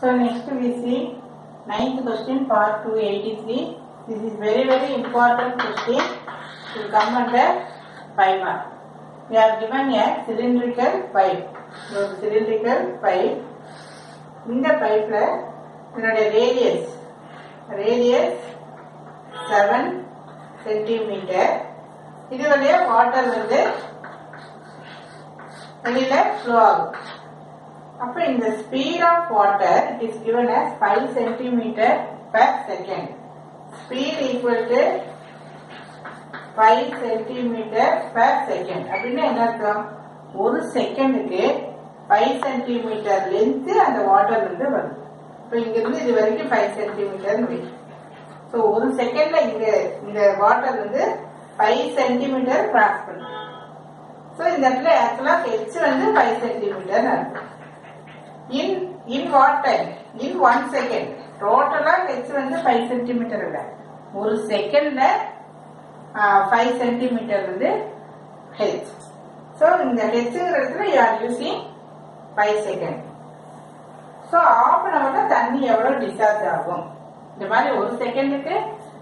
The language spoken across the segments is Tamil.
So next we see ninth question part 283. This is very very important question to come under 5 mark. We have given a cylindrical pipe. So cylindrical pipe. இந்த பைப்ல இதனுடைய ரேடியஸ் ரேடியஸ் செவன் சென்டிமீட்டர் இதனுடைய வாட்டர் வந்து வெளியில ஃப்ளோ ஆகும் அப்ப இந்த speed of water it is given as 5 centimetre per second speed equal to 5 centimetre per second அப்படின்னா என்ன அர்த்தம் ஒரு செகண்டுக்கு 5 சென்டிமீட்டர் லென்த் அந்த வாட்டர் வந்து வருது இப்போ இங்க இருந்து இது வரைக்கும் 5 சென்டிமீட்டர் வை ஸோ ஒரு செகண்ட்ல இங்க இந்த வாட்டர் வந்து 5 சென்டிமீட்டர் கிராஸ் பண்ணுது ஸோ இந்த இடத்துல ஆக்சுவலா ஹெச் வந்து 5 சென்டிமீட்டர் அர்த்தம் in in what time in one second டோட்டலா ஹெச் வந்து ஃபைவ் சென்டிமீட்டர் இல்ல ஒரு செகண்ட்ல ஃபைவ் சென்டிமீட்டர் வந்து ஹெச் ஸோ இந்த ஹெச்ங்கிற இடத்துல you are using five second so of an ஹவர்ல தண்ணி எவ்வளவு டிஸ்சார்ஜ் ஆகும் இந்த மாதிரி ஒரு செகண்டுக்கு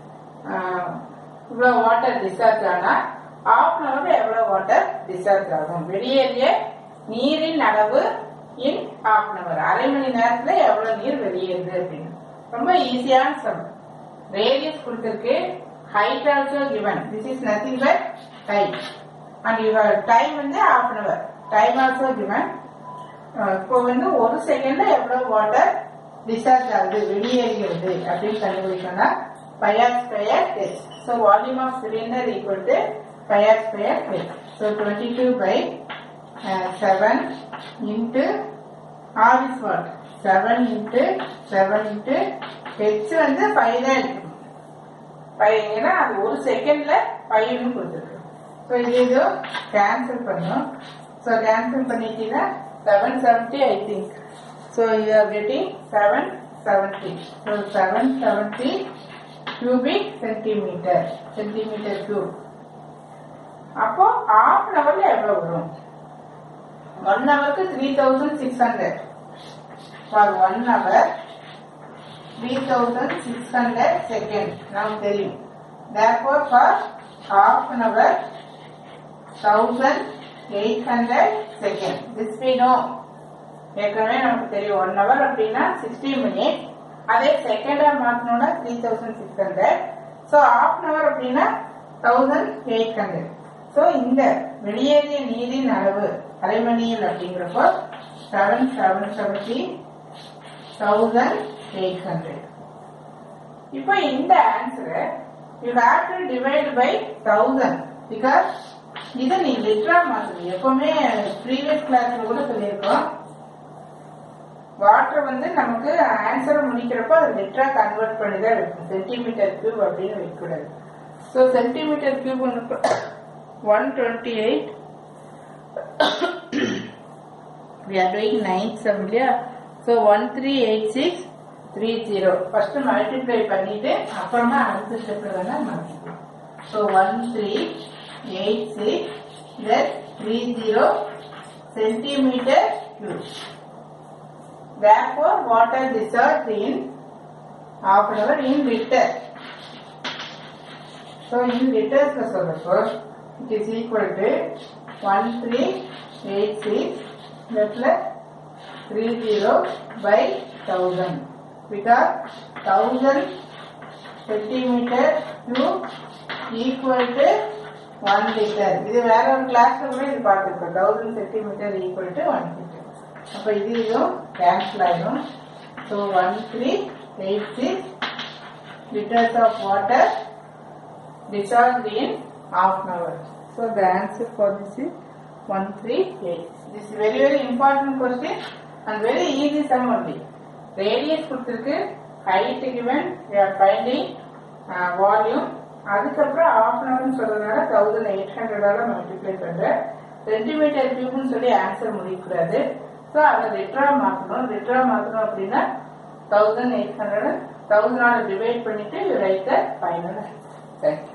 இவ்வளவு வாட்டர் டிஸ்சார்ஜ் ஆனா ஆஃப் அன் ஹவர்ல எவ்வளவு வாட்டர் டிஸ்சார்ஜ் ஆகும் வெளியேறிய நீரின் அளவு இன் ஹாஃப் அன் அவர் அரை மணி நேரத்துல எவ்வளவு நீர் வெளியேறுது அப்படின்னு ரொம்ப ஈஸியான சம் ரேடியஸ் கொடுத்திருக்கு height also given this is nothing but time and your time வந்து half an hour time also given இப்போ வந்து ஒரு செகண்ட்ல எவ்வளவு வாட்டர் டிஸ்சார்ஜ் ஆகுது வெளியேறுகிறது அப்படின்னு கண்டுபிடிக்கணும்னா pi r square H so volume of cylinder equal to pi r square H so twenty two by seven into R is what seven into seven into H வந்து ஃபைவ் தான் இருக்கு ஃபைவ் ஏன்னா அது ஒரு செகண்ட்ல ஃபைவ்னு கொடுத்துருக்கு ஸோ இது இது கேன்சல் பண்ணும் ஸோ கேன்சல் பண்ணிட்டீங்கன்னா seven seventy I think so you are getting seven seventy so seven seventy cubic centimetre centimetre cube அப்போ ஹாஃப் அன் ஹவர்ல எவ்வளவு வரும் ஒன் ஹவருக்கு three thousand six hundred for one hour three thousand six hundred second நமக்கு தெரியும் therefore for half an hour thousand eight hundred second this we know ஏற்கனவே நமக்கு தெரியும் ஒன் ஹவர் அப்படின்னா சிக்ஸ்டி மினிட் அதே செகண்டா மாத்தணும்னா three thousand six hundred so half an hour அப்படின்னா தௌசண்ட் எயிட் ஹண்ட்ரட் ஸோ இந்த வெளியேறிய நீரின் அளவு அரைமணியில் அப்படிங்கிறப்போ seven seven seventy thousand eight hundred இப்போ இந்த ஆன்சரை you have to divide by thousand because இதை நீ லிட்டரா மாத்தணும் எப்பவுமே ப்ரீவியஸ் கிளாஸ்ல கூட சொல்லியிருக்கோம் வாட்டர் வந்து நமக்கு ஆன்சரை முடிக்கிறப்போ அது லிட்டரா கன்வெர்ட் பண்ணி தான் வைக்கும் சென்டிமீட்டர் கியூப் அப்படின்னு வைக்கக்கூடாது so centimetre cube one twenty eight we are doing ninth sum இல்லையா so 1386 30 first multiply பண்ணிட்டு அப்புறமா அடுத்த ஸ்டெப்ல வேணா மாத்திக்கலாம் so 1386 then 30 centimeter cube therefore water discharged in half an hour in liter so in liters ல சொல்றப்போ it is equal to 1386 இடத்துல three zero by thousand because thousand centimetre cube equal to one litre இது வேற ஒரு கிளாஸ்ல கூட இது பார்த்துருக்கோம் thousand centimetre equal to one litre அப்போ இது இதுவும் கேன்சல் ஆயிடும் so one three eight six litres of water discharged in half an hour. So the answer for this is 138. This is very very important question and very easy sum only. Radius கொடுத்திருக்கு height given we are finding uh, volume அதுக்கப்புறம் half an hour சொல்றதுனால தௌசண்ட் எயிட் ஹண்ட்ரடால மல்டிப்ளை பண்ற சென்டிமீட்டர் கியூப்னு சொல்லி ஆன்சர் முடிக்கூடாது ஸோ அதை லிட்டரா மாற்றணும் லிட்டரா மாற்றணும் அப்படின்னா தௌசண்ட் எயிட் ஹண்ட்ரட் தௌசண்டால டிவைட் பண்ணிட்டு ரைட் த ஃபைனல் தேங்க்யூ